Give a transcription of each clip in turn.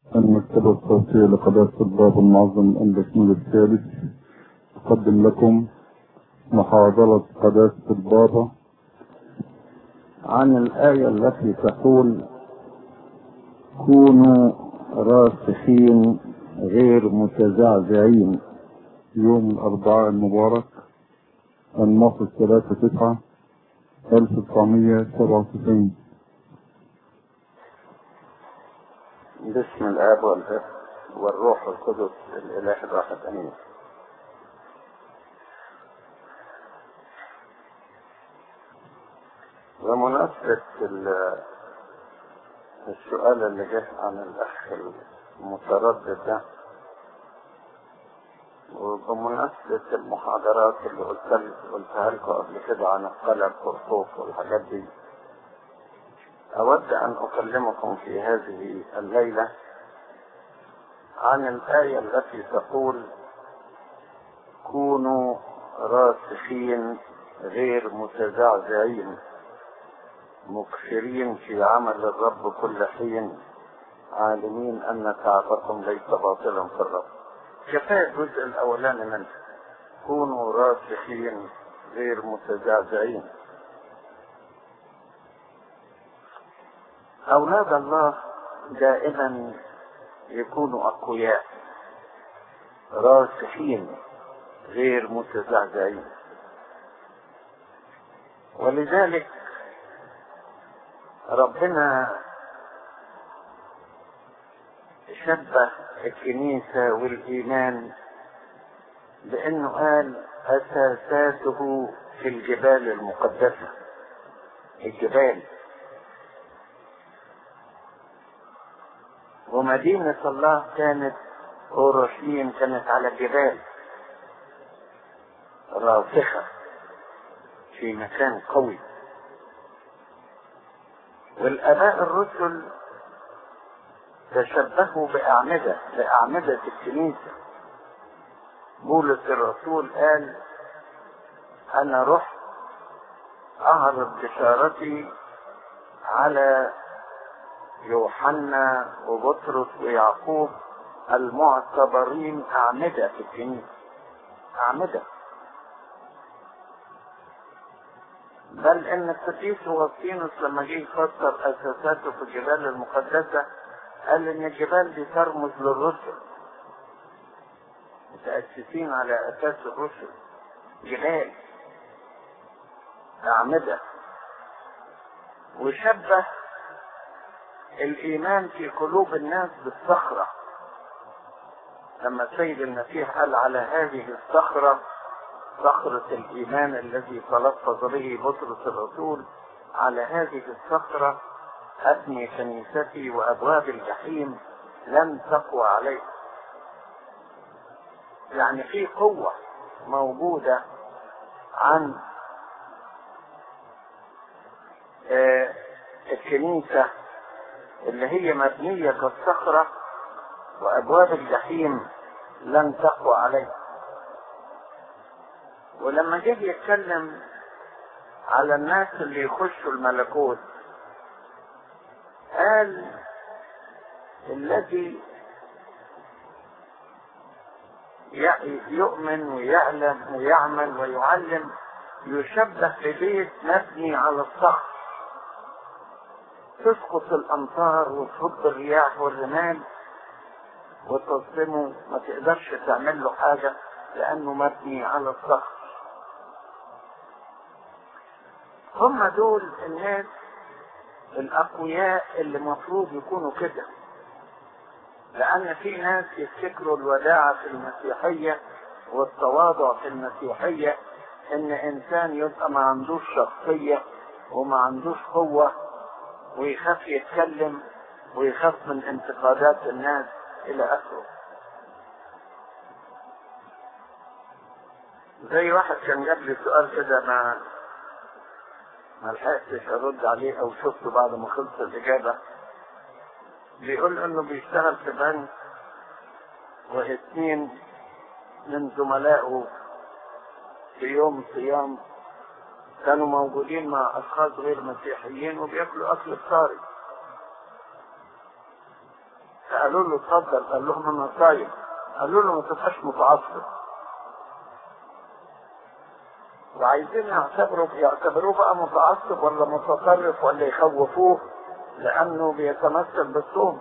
المكتبة الصوتية لقداسة الباب المعظم الأندلسي الثالث تقدم لكم محاضرة قداسة البابا عن الآية التي تقول كونوا راسخين غير متزعزعين يوم الأربعاء المبارك النص الثلاثة تسعة 1997 باسم الاب والابن والروح القدس الاله الواحد امين بمناسبة السؤال اللي جه عن الاخ المتردد ده وبمناسبة المحاضرات اللي قلتها لكم قبل كده عن القلب والخوف والحاجات دي أود أن أكلمكم في هذه الليلة عن الآية التي تقول كونوا راسخين غير متزعزعين مكثرين في عمل الرب كل حين عالمين أن تعبكم ليس باطلا في الرب كفاية الجزء الأولاني منه كونوا راسخين غير متزعزعين أولاد الله دائما يكونوا أقوياء راسخين غير متزعزعين ولذلك ربنا شبه الكنيسة والإيمان بأنه قال أساساته في الجبال المقدسة الجبال ومدينة الله كانت أورشليم كانت على الجبال راسخة في مكان قوي والآباء الرسل تشبهوا بأعمدة بأعمدة الكنيسة بولس الرسول قال أنا رحت أعرض بشارتي على يوحنا وبطرس ويعقوب المعتبرين أعمدة في الكنيسة أعمدة بل إن القديس أوغسطينوس لما جه يفسر أساساته في الجبال المقدسة قال إن الجبال دي ترمز للرسل متأسسين على أساس الرسل جبال أعمدة وشبه الإيمان في قلوب الناس بالصخرة لما السيد المسيح قال على هذه الصخرة صخرة الإيمان الذي تلفظ به بطرس الرسول على هذه الصخرة أبني كنيستي وأبواب الجحيم لن تقوى عليه يعني في قوة موجودة عن آه الكنيسة اللي هي مبنية كالصخرة وأبواب الجحيم لن تقوى عليه ولما جه يتكلم على الناس اللي يخشوا الملكوت قال الذي يؤمن ويعلم ويعمل ويعلم يشبه ببيت مبني على الصخر تسقط الامطار وتصب الرياح والرمال وتصدمه ما تقدرش تعمل له حاجة لأنه مبني على الصخر هم دول الناس الأقوياء اللي المفروض يكونوا كده لأن في ناس يفتكروا الوداعة في المسيحية والتواضع في المسيحية إن إنسان يبقى ما عندوش شخصية وما عندوش قوة ويخاف يتكلم ويخاف من انتقادات الناس الى اخره زي واحد كان جاب لي سؤال كده ما ما لحقتش ارد عليه او شفته بعد ما خلص الاجابه بيقول انه بيشتغل في بنك واثنين من زملائه في يوم صيام كانوا موجودين مع اشخاص غير مسيحيين وبياكلوا اكل الطاري قالوا له اتفضل قال لهم انا صايم قالوا له ما تبقاش متعصب وعايزين يعتبروا يعتبروه بقى متعصب ولا متطرف ولا يخوفوه لانه بيتمثل بالصوم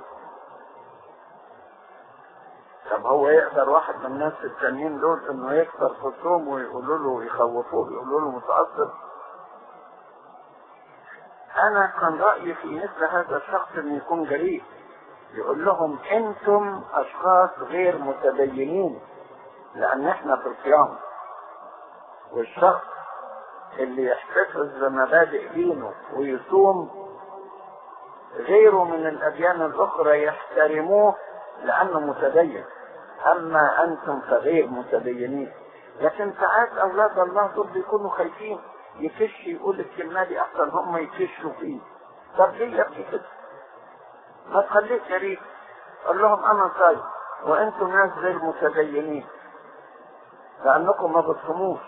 طب هو يقدر واحد من الناس التانيين دول انه يكثر في الصوم ويقولوا له يخوفوه يقولوا له متعصب انا كان رايي في مثل هذا الشخص انه يكون جريء يقول لهم انتم اشخاص غير متدينين لان احنا في الصيام والشخص اللي يحتفظ بمبادئ دينه ويصوم غيره من الاديان الاخرى يحترموه لانه متدين اما انتم فغير متدينين لكن ساعات اولاد الله دول بيكونوا خايفين يكش يقول الكلمه دي احسن هم يكشوا فيه طب ليه يا ابني كده؟ ما تخليك شريك قال لهم انا صايم وانتم ناس غير متدينين لانكم ما بتصوموش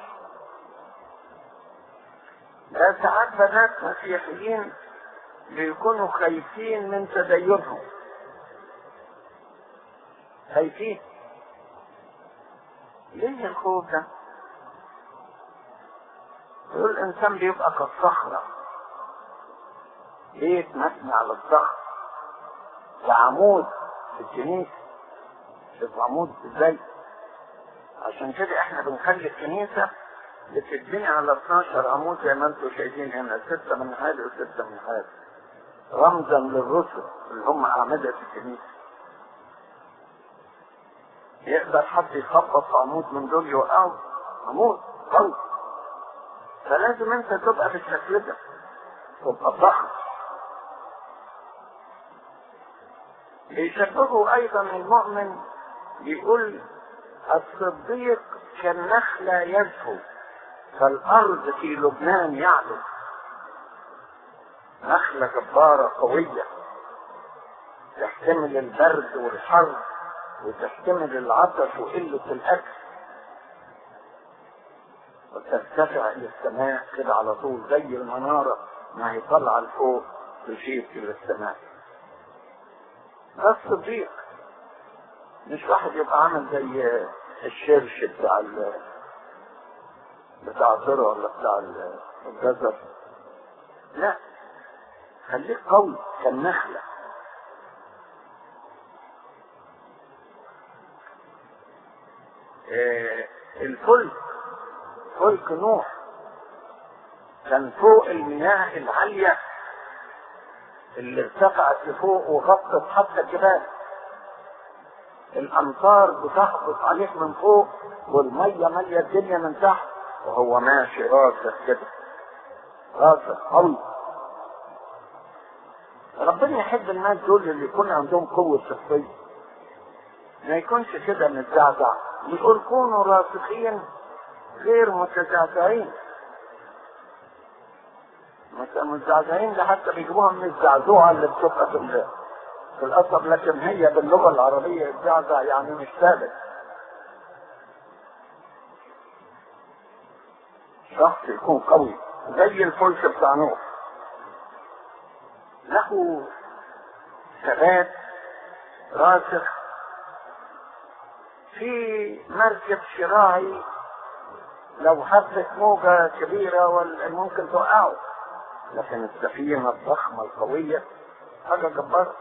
ده ساعات بنات مسيحيين بيكونوا خايفين من تدينهم خايفين ليه الخوف ده؟ يقول الانسان بيبقى كالصخرة بيت مبني على الصخر كعمود في الكنيسة شوف عمود ازاي عشان كده احنا بنخلي الكنيسة بتتبني على 12 عمود زي ما انتم شايفين هنا ستة من هذا وستة من هذا رمزا للرسل اللي هم أعمدة الكنيسة يقدر حد يخبط في عمود من دول يوقعه عمود قوي فلازم انت تبقى بالشكل ده تبقى ضخم بيشبهوا ايضا المؤمن بيقول الصديق كالنخلة يزهو كالارض في لبنان يعلو نخلة جبارة قوية تحتمل البرد والحر وتحتمل العطش وقلة الأكل وترتفع إلى السماء كده على طول زي المنارة ما هي طالعة لفوق تشير إلى السماء ده الصديق مش واحد يبقى عامل زي الشرش بتاع ال بتاع الذرة ولا بتاع الجزر لا خليك قوي كالنخلة إيه الفلك فلك نوح كان فوق المياه العالية اللي ارتفعت لفوق وغطت حتى الجبال الامطار بتهبط عليك من فوق والميه ماليه الدنيا من تحت وهو ماشي راسخ كده راسخ قوي ربنا يحب الناس دول اللي يكون عندهم قوة شخصية ما يكونش كده متزعزع يقول كونوا راسخين غير متزعزعين متزعزعين ده حتى بيجيبوها من الزعزوعة اللي بتبقى في في القصب لكن هي باللغة العربية الزعزع يعني مش ثابت شخص يكون قوي زي الفلك بتاع نوح له ثبات راسخ في مركب شراعي لو هبت موجة كبيرة ممكن توقعه لكن السفينة الضخمة القوية حاجة جبارة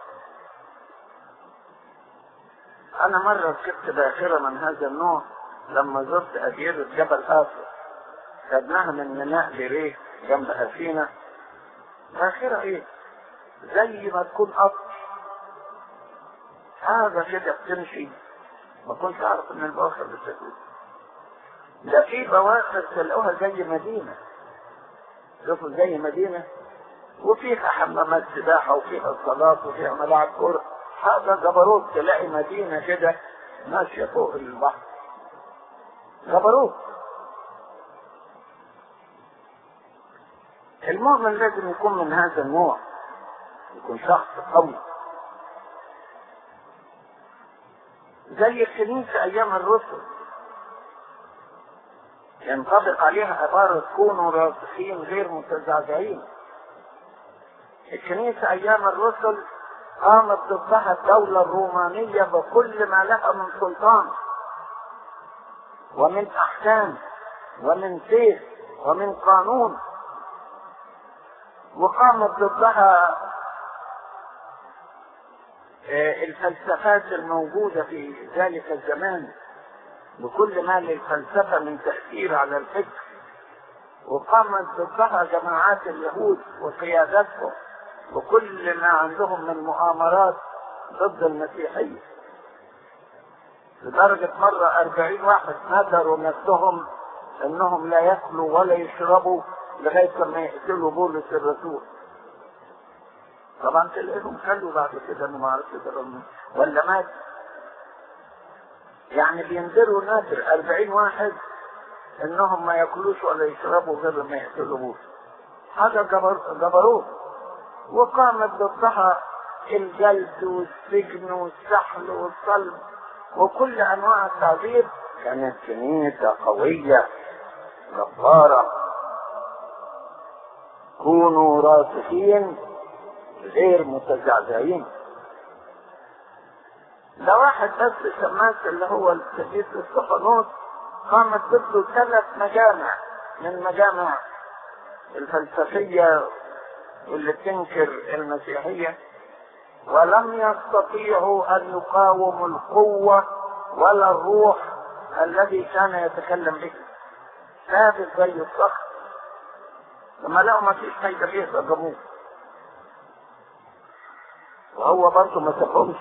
أنا مرة ركبت باخرة من هذا النوع لما زرت أديرة جبل آسر خدناها من ميناء لريه جنب أثينا باخرة إيه؟ زي ما تكون قطر حاجة كده بتمشي ما كنتش أعرف إن البواخر بالشكل ده في بواخر تلاقوها زي مدينة شوفوا زي مدينة وفيها حمامات سباحة وفيها صلاة وفيها ملاعب كورة حاجة جبروت تلاقي مدينة كده ماشية فوق البحر جبروت المؤمن لازم يكون من هذا النوع يكون شخص قوي زي الكنيسة أيام الرسل ينطبق عليها عبارة كونوا راسخين غير متزعزعين الكنيسة أيام الرسل قامت ضدها الدولة الرومانية بكل ما لها من سلطان ومن أحكام ومن سيف ومن قانون وقامت ضدها الفلسفات الموجودة في ذلك الزمان بكل ما للفلسفة من تأثير على الفكر وقامت ضدها جماعات اليهود وقيادتهم وكل ما عندهم من مؤامرات ضد المسيحية لدرجة مرة أربعين واحد نذروا نفسهم انهم لا ياكلوا ولا يشربوا لغاية ما يقتلوا بولس الرسول طبعا تلاقيهم خلوا بعد كده انه ما عرفش يضربهم ولا مات يعني بينذروا نادر أربعين واحد انهم ما ياكلوش ولا يشربوا غير ما يقتلوا بولس حاجة جبر جبروت وقامت ضدها الجلد والسجن والسحل والصلب وكل انواع التعذيب كانت كنيسة قوية جبارة كونوا راسخين غير متزعزعين ده واحد بس شماس اللي هو السديس الصفنوس قامت ضده ثلاث مجامع من مجامع الفلسفية اللي تنكر المسيحية ولم يستطيعوا أن يقاوموا القوة ولا الروح الذي كان يتكلم به ثابت زي الصخر لما لقوا ما فيش فايدة فيه هجموه وهو برضه ما سابهمش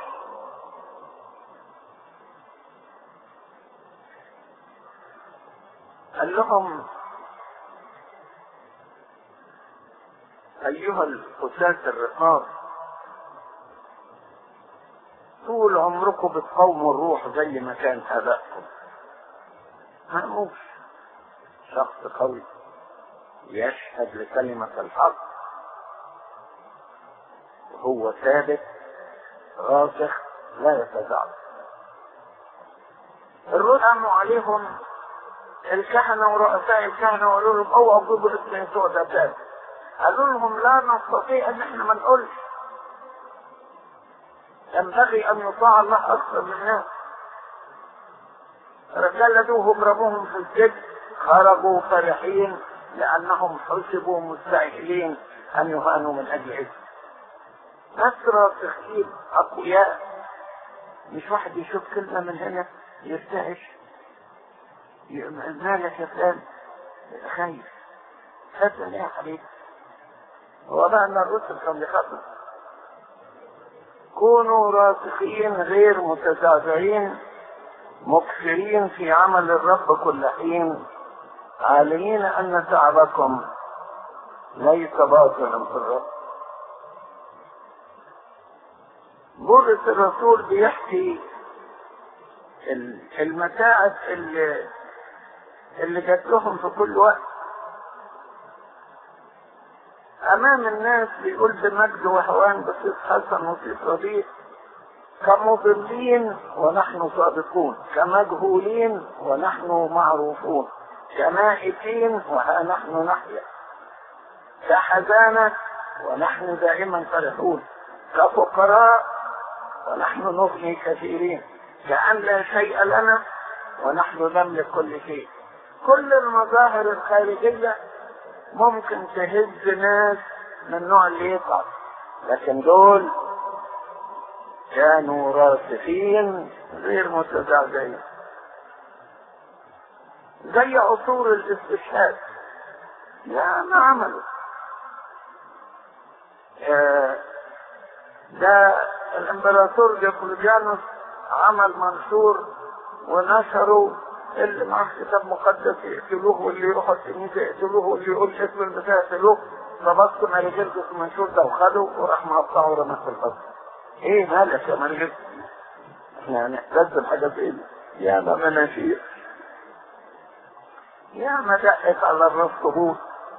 قال لهم أيها القساة الرقاب طول عمركم بتقاوموا الروح زي ما كان آبائكم هنموت شخص قوي يشهد لكلمة الحق وهو ثابت راسخ لا يتزعزع الرسل قاموا عليهم الكهنة ورؤساء الكهنة وقالوا لهم اوعوا تجيبوا اسم يسوع ده تاني قالوا لهم لا نستطيع ان احنا ما نقولش ينبغي ان يطاع الله اكثر من الناس الرجال دوهم رموهم في السجن خرجوا فرحين لانهم حسبوا مستعجلين ان يهانوا من اجل اسم ناس راسخين اقوياء مش واحد يشوف كلمه من هنا يرتعش مالك يا فلان خايف حسن يا حبيبي هو بقى ان الرسل كان بيخاطب كونوا راسخين غير متزعزعين مكثرين في عمل الرب كل حين عالمين ان تعبكم ليس باطلا في الرب بولس الرسول بيحكي المتاعب اللي اللي جات لهم في كل وقت امام الناس بيقول بمجد وهوان بصيت حسن وصيت رديء كمضلين ونحن صادقون كمجهولين ونحن معروفون كمائتين وها نحن نحيا كحزانة ونحن دائما فرحون كفقراء ونحن نغني كثيرين كأن لا شيء لنا ونحن نملك كل شيء كل المظاهر الخارجية ممكن تهز ناس من النوع اللي يقع لكن دول كانوا راسخين غير متزعزعين زي عصور الاستشهاد يا ما عملوا آه ده الامبراطور ديوكليانوس عمل منشور ونشروا اللي معاه كتاب مقدس يقتلوه واللي يروحوا الكنيسه يقتلوه واللي يقول اسم البتاع يقتلوه فبصوا ماريجلدس المنشور ده وخدوا وراح مقطعه ورماه في الارض. ايه مالك يا ماريجلدس؟ احنا هنحتاج حاجه في ايه؟ يا ما مناشير يا ما دقت على الراس طبوط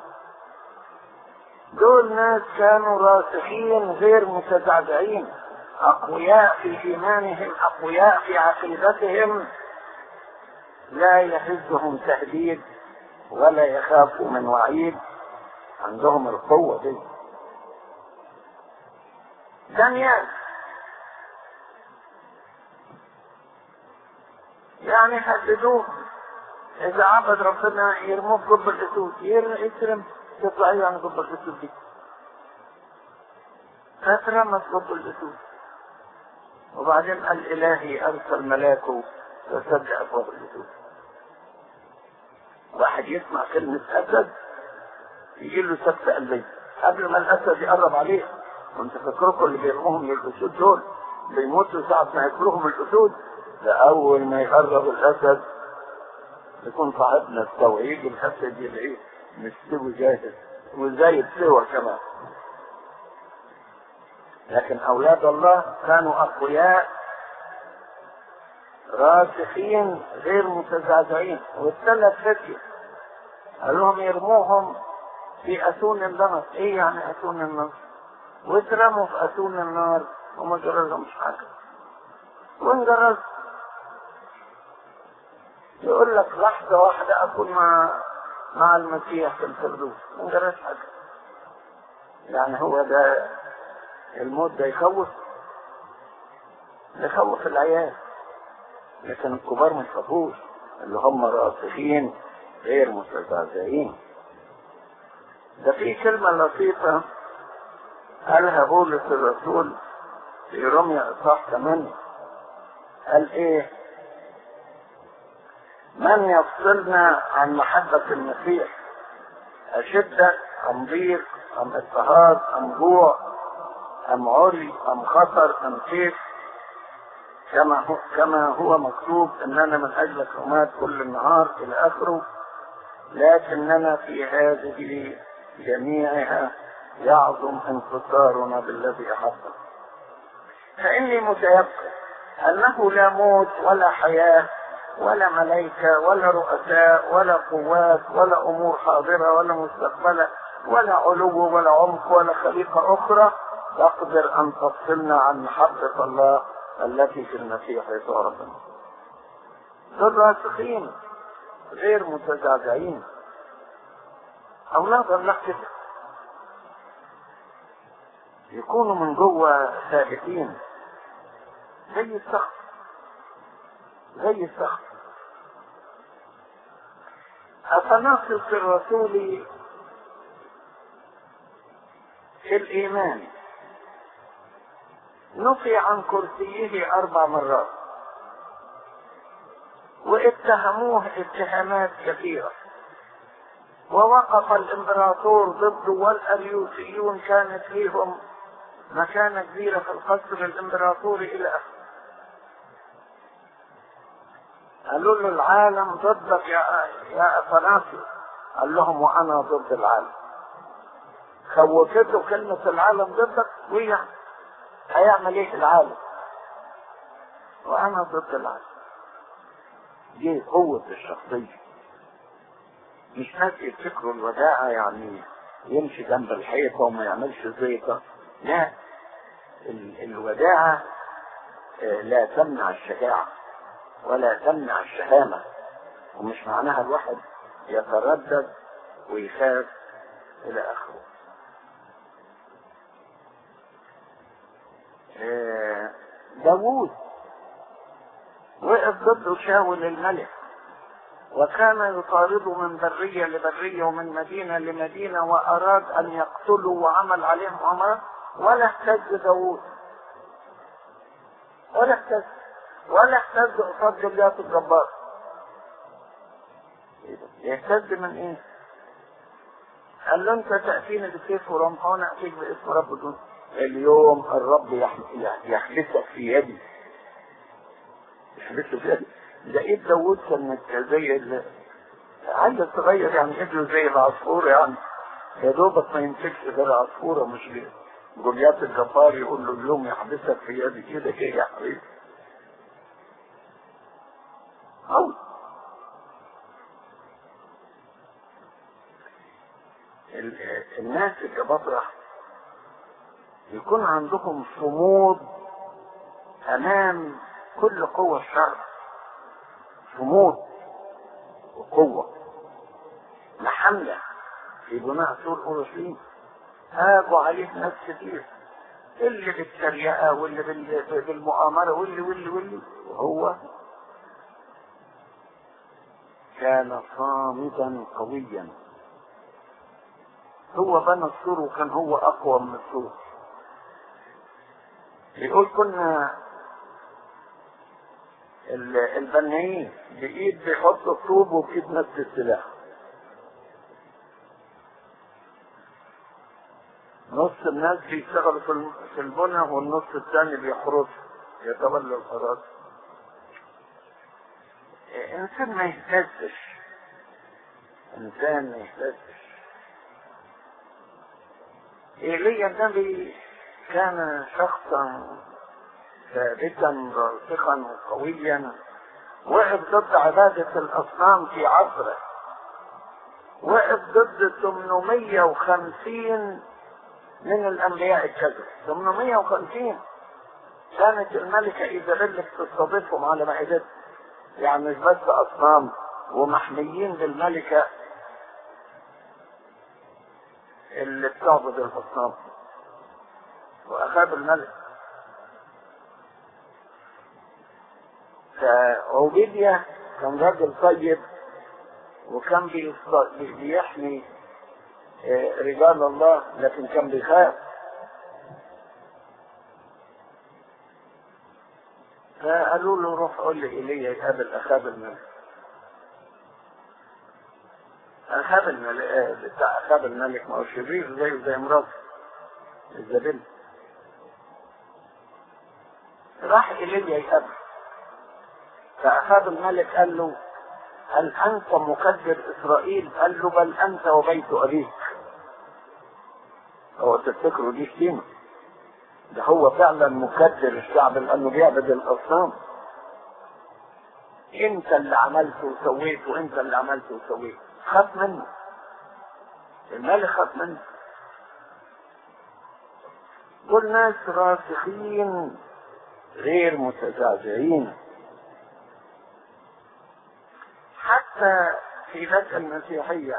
دول ناس كانوا راسخين غير متزعزعين أقوياء في إيمانهم أقوياء في عقيدتهم لا يهزهم تهديد ولا يخافوا من وعيد عندهم القوة دي دانيال يعني هددوه اذا عبد ربنا يرموه في جب الاسود يترم تطلع ايه عن جب الاسود دي فترمى في جب الاسود وبعدين قال الهي ارسل ملاكه فسد ابواب الاسود واحد يسمع كلمة اسد يجي له سكتة قلبية قبل ما الاسد يقرب عليه وانت فاكركم اللي بيرموهم للاسود دول بيموتوا ساعة ما ياكلوهم الاسود ده اول ما يقرب الاسد يكون صاحبنا التوعيد الاسد يلاقيه مستوي جاهز وزي السوى كمان لكن اولاد الله كانوا اقوياء راسخين غير متزعزعين والثلاث فتية قال لهم يرموهم في اتون النار ايه يعني اتون النار واترموا في اتون النار وما جرى لهمش حاجه وان جرى يقول لك لحظة واحدة أكون مع مع المسيح في الفردوس ما جراش حاجة يعني هو ده الموت ده يخوف يخوف العيال لكن الكبار ما يخافوش اللي هم راسخين غير متزعزعين ده في كلمة لطيفة قالها بولس الرسول في رمية إصحاح 8 قال إيه؟ من يفصلنا عن محبة المسيح أشدة أم ضيق أم اضطهاد أم جوع أم عري أم خطر أم سيف كما هو, كما هو مكتوب أننا من أجلك أمات كل النهار إلى آخره لكننا في هذه جميعها يعظم انتصارنا بالذي أحبه فإني متيقن أنه لا موت ولا حياة ولا ملائكة ولا رؤساء ولا قوات ولا أمور حاضرة ولا مستقبلة ولا علو ولا عمق ولا خليقة أخرى تقدر أن تفصلنا عن محبة الله التي في المسيح يسوع ربنا. دول راسخين غير متزعزعين. أولاد الله كده يكونوا من جوه ثابتين زي الصخر زي الصخر أتناقص الرسول في الإيمان نفي عن كرسيه أربع مرات واتهموه اتهامات كثيرة ووقف الإمبراطور ضده والأريوسيون كانت ليهم مكانة كبيرة في القصر الإمبراطوري إلى آخره قالوا له العالم ضدك يا يا اثناسيوس قال لهم وانا ضد العالم خوفته كلمة العالم ضدك وهي هيعمل ايه العالم وانا ضد العالم دي قوة الشخصية مش ناس يفتكروا الوداعة يعني يمشي جنب الحيطة وما يعملش زيطة لا ال- الوداعة آه، لا تمنع الشجاعة ولا تمنع الشهامة ومش معناها الواحد يتردد ويخاف إلى آخره آه، داوود وقف ضد شاول الملك وكان يطارد من برية لبرية ومن مدينة لمدينة وأراد أن يقتله وعمل عليهم أمر ولا اهتز داوود ولا اهتز ولا اهتز قصاد جليات الجبار يهتز من ايه؟ قال له انت تأتيني بسيف ورمح وانا اتيك باسم رب دون اليوم الرب يح- يحبسك في يدي يحبسك في يدي ده ايد داوود كانت زي ال- عايز تغير يعني ايده زي العصفور يعني يا دوبك ما يمسكش غير عصفوره مش ليه جوليات الجبار يقول له اليوم يحبسك في يدي كده ايه يا حبيبي أو ال- الناس اللي بطرح يكون عندهم صمود أمام كل قوة الشر صمود وقوة محملة في بناء سور أورشليم هاجوا عليه ناس كتير اللي بالتريقة واللي بال- بالمؤامرة واللي واللي واللي وهو كان صامدا قويا هو بنى السور وكان هو اقوى من السور بيقول كنا البنايين بايد بيحط الطوب وبايد نفس السلاح نص الناس بيشتغلوا في البنى والنص الثاني بيحرس يتولى الحراس انسان ما يهتزش انسان ما يهتزش ايليا النبي كان شخصا ثابتا راسخا قويا وقف ضد عبادة الأصنام في عصره وقف ضد 850 من الأنبياء الكذب 850 كانت الملكة إيزابيل بتستضيفهم على مائدتها يعني مش بس أصنام ومحميين بالملكة اللي بتعبد الأصنام وأخاب الملك فعبيديا كان راجل طيب وكان بيحمي رجال الله لكن كان بيخاف فقالوا له روح قول لي ايليا يقابل اخاب الملك اخاب الملك بتاع اخاب الملك ما هو شرير زيه زي مراته الزبل راح ايليا يقابل فاخاب الملك قال له هل انت مكبر اسرائيل قال له بل انت وبيت ابيك هو تفتكروا دي شتيمه ده هو فعلا مكدر الشعب لانه بيعبد الاصنام انت اللي عملت وسويت وانت اللي عملت وسويت خاف منه الملك خاف منه دول ناس راسخين غير متزعزعين حتى في بدء المسيحية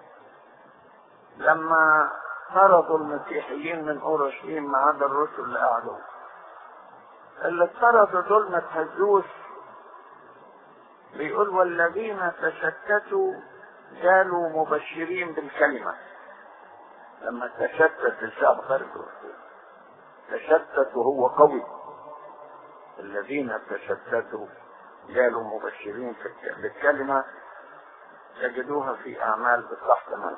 لما طردوا المسيحيين من اورشليم ما عدا الرسل اللي قعدوا اللي طردوا دول ما تهزوش بيقول والذين تشتتوا جالوا مبشرين بالكلمة لما تشتت الشعب خارج تشتت وهو قوي الذين تشتتوا جالوا مبشرين بالكلمة تجدوها في أعمال إصلاح تمام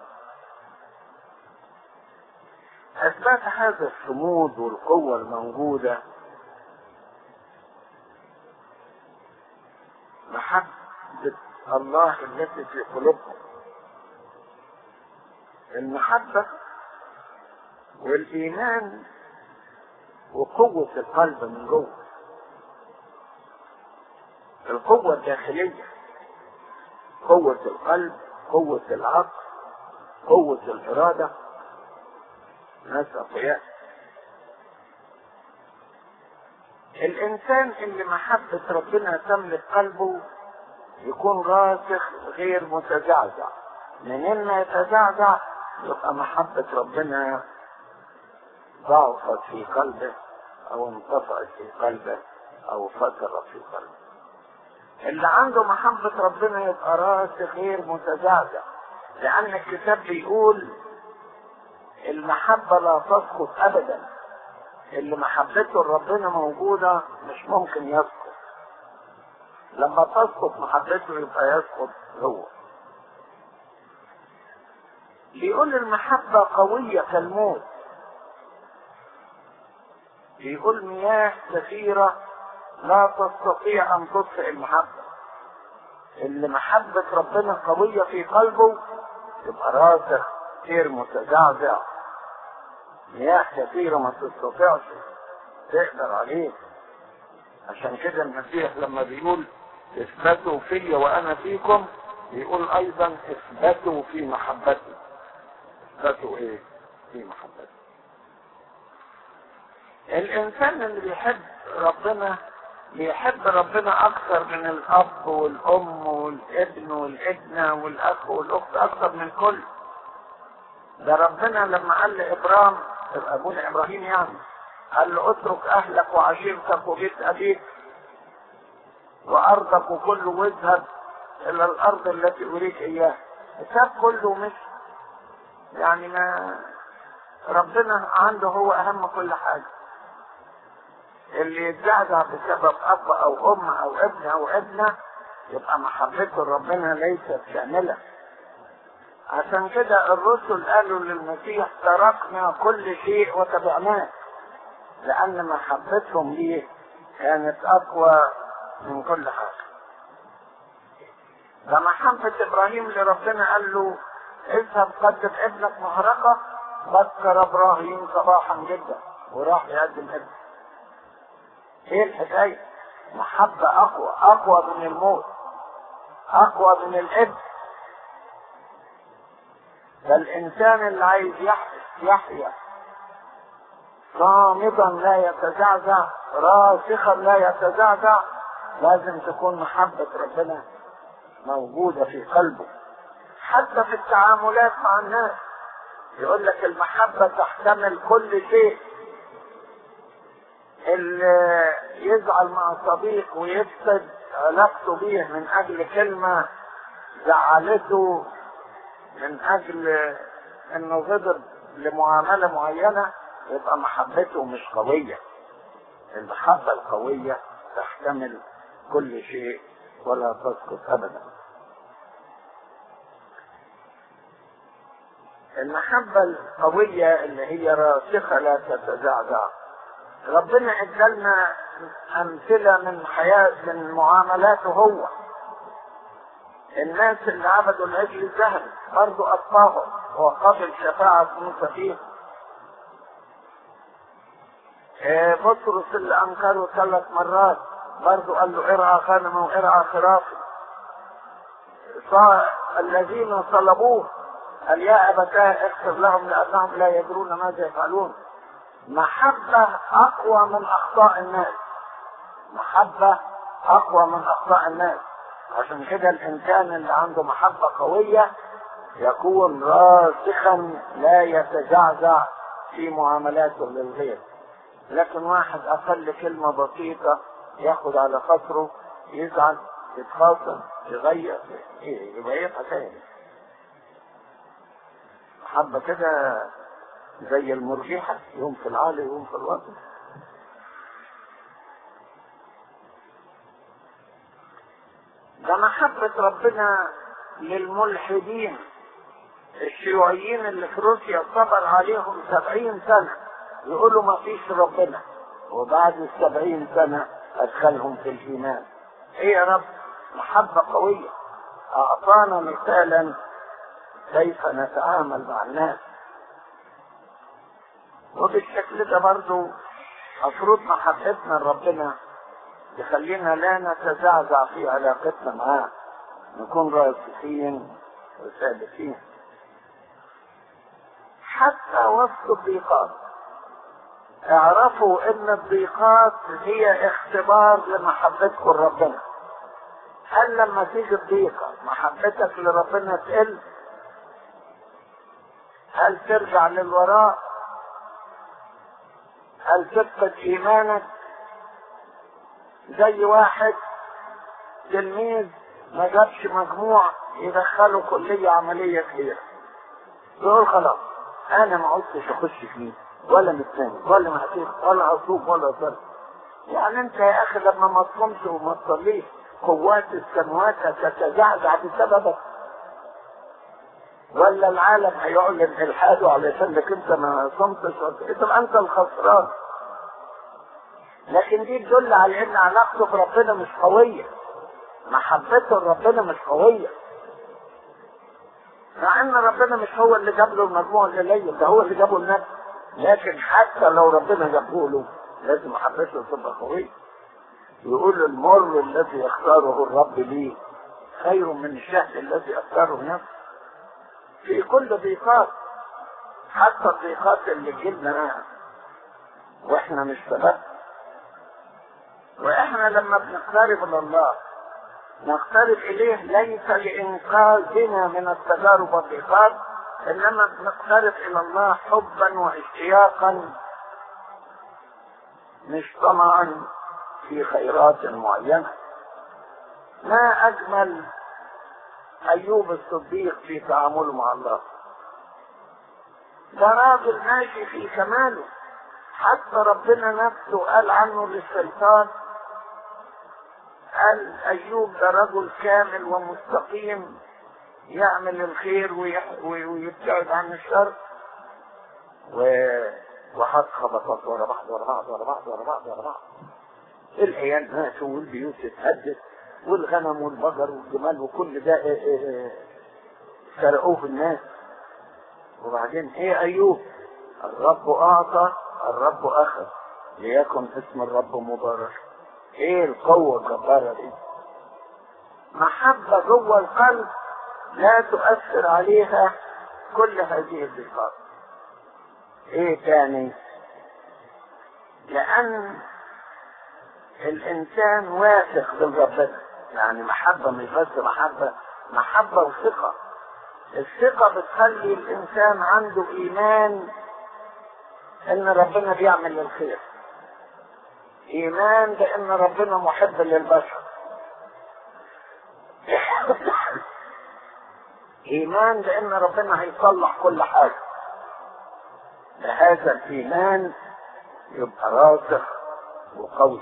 أثبات هذا الصمود والقوة الموجودة محبة الله التي في قلوبهم المحبة والإيمان وقوة القلب من جوه القوة الداخلية قوة القلب قوة العقل قوة الإرادة ناس أقوياء الإنسان اللي محبة ربنا تملك قلبه يكون راسخ غير متزعزع منين ما يتزعزع يبقى محبة ربنا ضعفت في قلبه أو انطفأت في قلبه أو فترت في قلبه اللي عنده محبة ربنا يبقى راسخ غير متزعزع لأن الكتاب بيقول المحبة لا تسقط أبدا اللي محبته لربنا موجودة مش ممكن يسقط لما تسقط محبته يبقى يسقط هو بيقول المحبة قوية كالموت بيقول مياه كثيرة لا تستطيع أن تطفئ المحبة اللي محبة ربنا قوية في قلبه يبقى راسخ غير متزعزع مياه كثيرة ما تستطيعش تقدر عليه عشان كده المسيح لما بيقول اثبتوا في وانا فيكم بيقول ايضا اثبتوا في محبتي اثبتوا ايه في محبتي الانسان اللي بيحب ربنا بيحب ربنا اكثر من الاب والام والابن والابنه والاخ والاخت اكثر من كل ده ربنا لما قال لابرام ابونا ابراهيم يعني قال له اترك اهلك وعشيرتك وبيت ابيك وارضك وكله واذهب الى الارض التي اريد اياها ساب كله مش يعني ما ربنا عنده هو اهم كل حاجه اللي يتزعزع بسبب اب او ام او ابن او ابنه يبقى محبته لربنا ليست كامله عشان كده الرسل قالوا للمسيح تركنا كل شيء وتبعناه لان محبتهم ليه كانت اقوى من كل حاجه ده محبة ابراهيم لربنا قال له اذهب قدم ابنك محرقة بكر ابراهيم صباحا جدا وراح يقدم ابنه ايه الحكاية محبة اقوى اقوى من الموت اقوى من الابن ده الانسان اللي عايز يحيا صامدا لا يتزعزع راسخا لا يتزعزع لازم تكون محبة ربنا موجودة في قلبه حتى في التعاملات مع الناس يقول لك المحبة تحتمل كل شيء اللي يزعل مع صديق ويفسد علاقته بيه من اجل كلمة زعلته من اجل انه غضب لمعاملة معينة يبقى محبته مش قوية المحبة القوية تحتمل كل شيء ولا تسقط ابدا المحبة القوية اللي هي راسخة لا تتزعزع ربنا ادالنا امثلة من حياة من معاملاته هو الناس اللي عبدوا العجل الذهبي برضه اطفاهم وقبل شفاعة موسى فيه بطرس اللي انكره ثلاث مرات برضه قال له ارعى غنم وارعى خرافي الذين صلبوه قال يا ابتاه اغفر لهم لانهم لا يدرون ماذا يفعلون محبة اقوى من اخطاء الناس محبة اقوى من اخطاء الناس عشان كده الانسان اللي عنده محبة قوية يكون راسخا لا يتزعزع في معاملاته للغير لكن واحد اقل كلمة بسيطة ياخد على خاطره يزعل يتخاصم يغير ايه يبقى ايه حكايه محبة كده زي المرجحة يوم في العالي ويوم في الوطن ده محبة ربنا للملحدين الشيوعيين اللي في روسيا صبر عليهم سبعين سنة يقولوا ما فيش ربنا وبعد السبعين سنة أدخلهم في الإيمان إيه يا رب محبة قوية أعطانا مثالا كيف نتعامل مع الناس وبالشكل ده برضو مفروض محبتنا لربنا يخلينا لا نتزعزع في علاقتنا معاه نكون راسخين وثابتين حتى وسط الضيقات اعرفوا ان الضيقات هي اختبار لمحبتكم لربنا هل لما تيجي الضيقة محبتك لربنا تقل هل ترجع للوراء هل تفقد ايمانك زي واحد تلميذ ما جابش مجموع يدخله كلية عملية كبيرة يقول خلاص انا ما عدتش اخش فيه ولا متساند ولا محتاج ولا اصوم ولا اصلي يعني انت يا اخي لما ما تصومش وما تصليش قوات السماوات هتتزعزع بسببك ولا العالم هيعلن الحاده علشانك انت ما صمتش تبقى انت الخسران لكن دي تدل على ان علاقته بربنا مش قويه محبته لربنا مش قويه مع ان ربنا مش هو اللي جاب له المجموع القليل ده هو اللي جابه لنفسه لكن حتى لو ربنا جابه له لازم محبته تبقى قويه يقول المر الذي يختاره الرب لي خير من الشهد الذي اختاره نفسه في كل ضيقات حتى الضيقات اللي جبنا واحنا مش سبب واحنا لما بنقترب من الله نقترب اليه ليس لانقاذنا من التجارب والضيقات انما بنقترب الى الله حبا واشتياقا مش طمعا في خيرات معينه ما اجمل ايوب الصديق في تعامله مع الله ده راجل ماشي في كماله حتى ربنا نفسه قال عنه للشيطان قال ايوب ده رجل كامل ومستقيم يعمل الخير ويح- ويبتعد عن الشر و... وحط خبطات ورا بعض ورا بعض ورا بعض ورا بعض ورا بعض العيال ماتوا والبيوت اتهدت والغنم والبقر والجمال وكل ده اه اه اه سرقوه الناس وبعدين ايه ايوب الرب اعطى الرب اخذ ليكن اسم الرب مبارك ايه القوة الجبارة دي محبة جوه القلب لا تؤثر عليها كل هذه الصفات ايه تاني لان الانسان واثق من ربنا يعني محبة مش بس محبة محبة وثقة الثقة بتخلي الانسان عنده ايمان ان ربنا بيعمل الخير ايمان بان ربنا محب للبشر ايمان بان ربنا هيصلح كل حاجه بهذا الايمان يبقى راسخ وقوي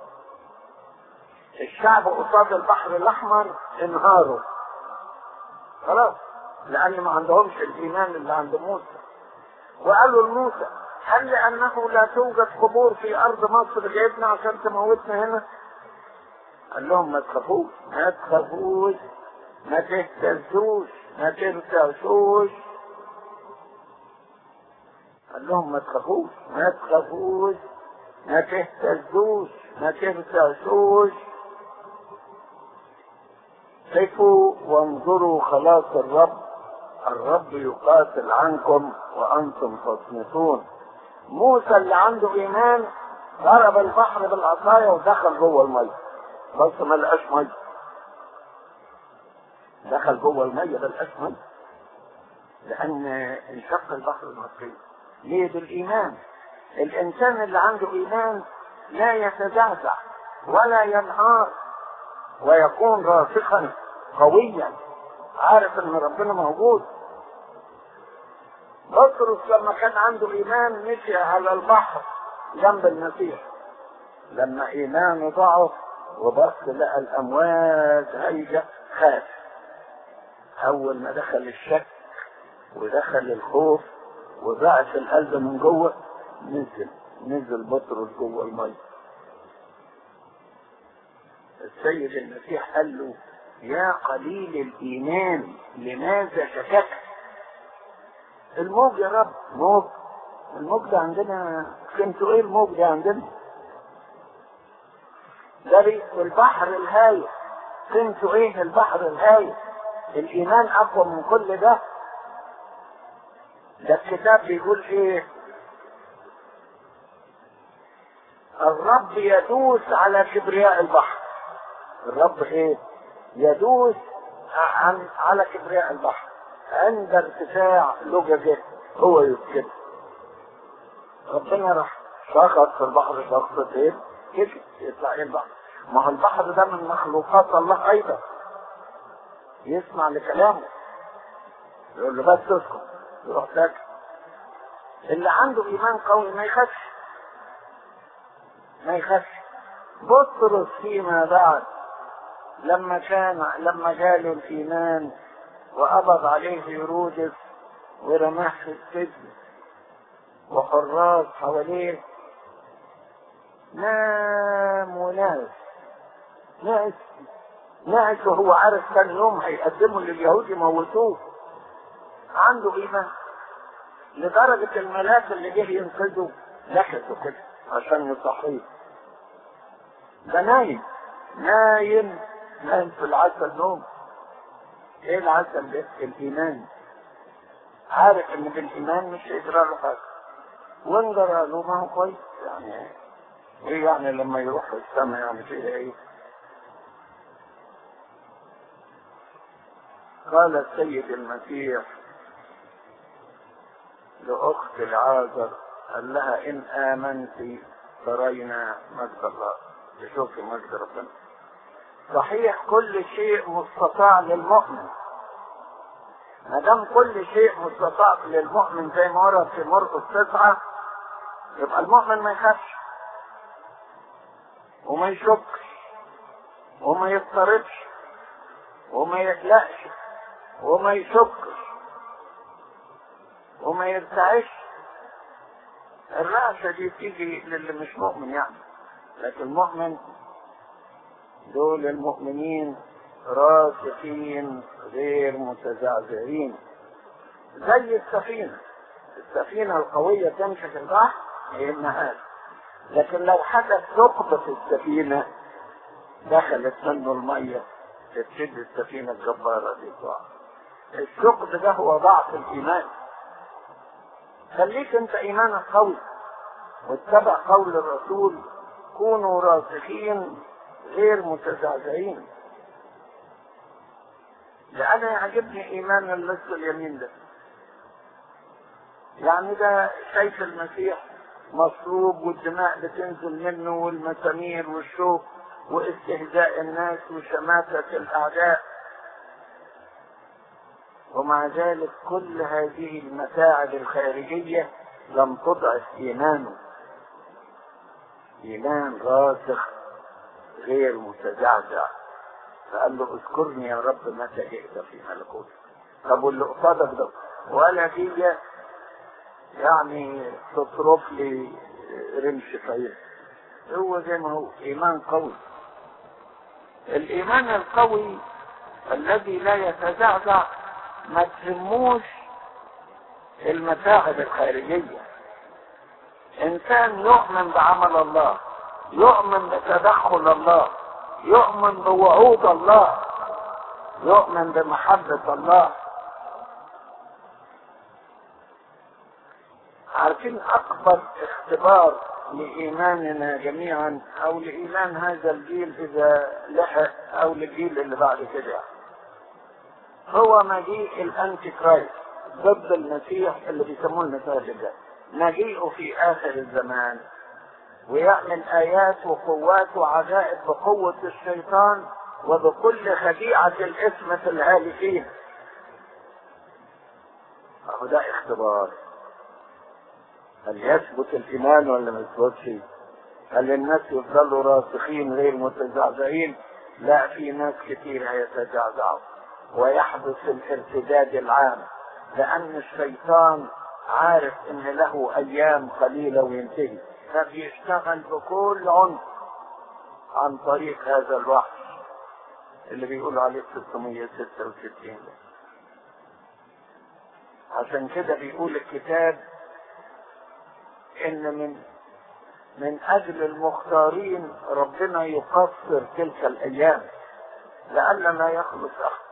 الشعب قصاد البحر الاحمر انهاروا خلاص لان ما عندهمش الايمان اللي عند موسى وقالوا لموسى هل لانه لا توجد قبور في ارض مصر جايبنا عشان تموتنا هنا قال لهم ما تخافوش ما تخافوش ما تهتزوش ما ترتعشوش قال لهم ما تخافوش ما تخافوش ما تهتزوش ما ترتعشوش قفوا وانظروا خلاص الرب الرب يقاتل عنكم وانتم تصمتون موسى اللي عنده ايمان ضرب البحر بالعصايه ودخل جوه الميه بس ما لقاش ميه دخل جوه الميه ما لقاش ميه لان انشق البحر المصري ليه بالايمان الانسان اللي عنده ايمان لا يتزعزع ولا ينهار ويكون راسخا قويا عارف ان ربنا موجود بطرس لما كان عنده ايمان مشي على البحر جنب المسيح لما ايمانه ضعف وبص لقى الامواج هايجه خاف اول ما دخل الشك ودخل الخوف وضعف القلب من جوه نزل نزل بطرس جوه الميه السيد المسيح قال له يا قليل الايمان لماذا شككت الموج يا رب موج الموج ده عندنا كنتوا ايه الموج ده عندنا ده البحر الهايل كنتوا ايه البحر الهايل الايمان اقوى من كل ده ده الكتاب بيقول ايه الرب يدوس على كبرياء البحر الرب ايه يدوس عن على كبرياء البحر عند ارتفاع لججه هو يسكت ربنا راح شخص في البحر شخصتين كده يطلع ايه البحر ما هو البحر ده من مخلوقات الله ايضا يسمع لكلامه يقول له بس اسكت يروح ساكت اللي عنده ايمان قوي ما يخافش ما يخافش بطرس فيما بعد لما كان لما جاله الايمان وقبض عليه هيرودس ورماه في السجن وحراس حواليه نام وناس ناس ناس وهو عارف كان يوم هيقدموا لليهود يموتوه عنده ايمان لدرجة الملاك اللي جه ينقذه لكسوا كده عشان يصحيه ده نايم نايم نايم في العسل نوم ايه العسل ده الايمان عارف ان بالايمان مش هيجرى له حاجه وان جرى له ما هو كويس يعني ايه يعني لما يروح السماء يعني فيها ايه قال السيد المسيح لأخت العازر قال لها إن آمنت ترينا مجد الله تشوفي مجد ربنا صحيح كل شيء مستطاع للمؤمن ما دام كل شيء مستطاع للمؤمن زي ما ورد في مرقس تسعة يبقى المؤمن ما يخافش وما يشكش وما يضطربش وما يقلقش وما يشكش وما يرتعش الرعشة دي تيجي للي مش مؤمن يعني لكن المؤمن دول المؤمنين راسخين غير متزعزعين زي السفينة السفينة القوية تمشي في البحر هي النهار لكن لو حدث ثقب في السفينة دخلت منه المية تبتدي السفينة الجبارة دي تقع الثقب ده هو ضعف الإيمان خليك انت إيمانك قوي واتبع قول الرسول كونوا راسخين غير متزعزعين لأنا يعجبني إيمان اللص اليمين ده يعني ده شايف المسيح مصلوب والدماء بتنزل منه والمسامير والشوك واستهزاء الناس وشماتة الأعداء ومع ذلك كل هذه المتاعب الخارجية لم تضعف إيمانه إيمان راسخ غير متزعزع فقال له اذكرني يا رب متى جئت في ملكوتك طب واللي قصادك ده ولا دي يعني تصرف لي رمش فيه هو زي ما هو ايمان قوي الايمان القوي الذي لا يتزعزع ما تهموش المتاعب الخارجيه انسان يؤمن بعمل الله يؤمن بتدخل الله يؤمن بوعود الله يؤمن بمحبة الله عارفين أكبر اختبار لإيماننا جميعا أو لإيمان هذا الجيل إذا لحق أو للجيل اللي بعد كده هو مجيء الأنتي كرايست ضد المسيح اللي بيسموه المسيح الدجال مجيئه في آخر الزمان ويعمل آيات وقوات وعجائب بقوة الشيطان وبكل خديعة الاسم في الهالكين أهو ده اختبار هل يثبت الإيمان ولا ما يثبتش؟ هل الناس يفضلوا راسخين غير متزعزعين؟ لا في ناس كتير هيتزعزعوا ويحدث الارتداد العام لأن الشيطان عارف إن له أيام قليلة وينتهي فبيشتغل بكل عنف عن طريق هذا الوحش اللي بيقول عليه 666 عشان كده بيقول الكتاب ان من من اجل المختارين ربنا يقصر تلك الايام لئلا لا يخلص احد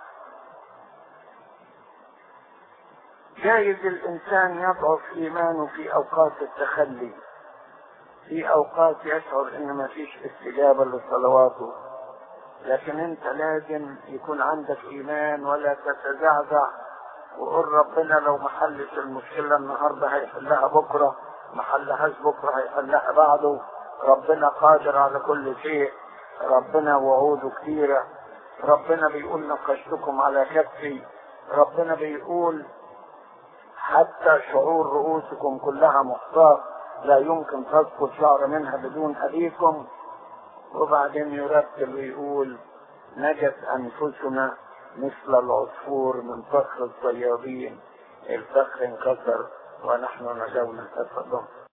جايز الانسان يضعف ايمانه في اوقات التخلي في اوقات يشعر ان ما فيش استجابة لصلواته لكن انت لازم يكون عندك ايمان ولا تتزعزع وقول ربنا لو ما حلش المشكلة النهاردة هيحلها بكرة ما حلهاش بكرة هيحلها بعده ربنا قادر على كل شيء ربنا وعوده كثيرة ربنا بيقول نقشتكم على كفي ربنا بيقول حتى شعور رؤوسكم كلها محصاة لا يمكن تسقط شعر منها بدون أبيكم وبعدين يرتب ويقول نجت أنفسنا مثل العصفور من فخر الصيادين الفخر انكسر ونحن نجونا تفضل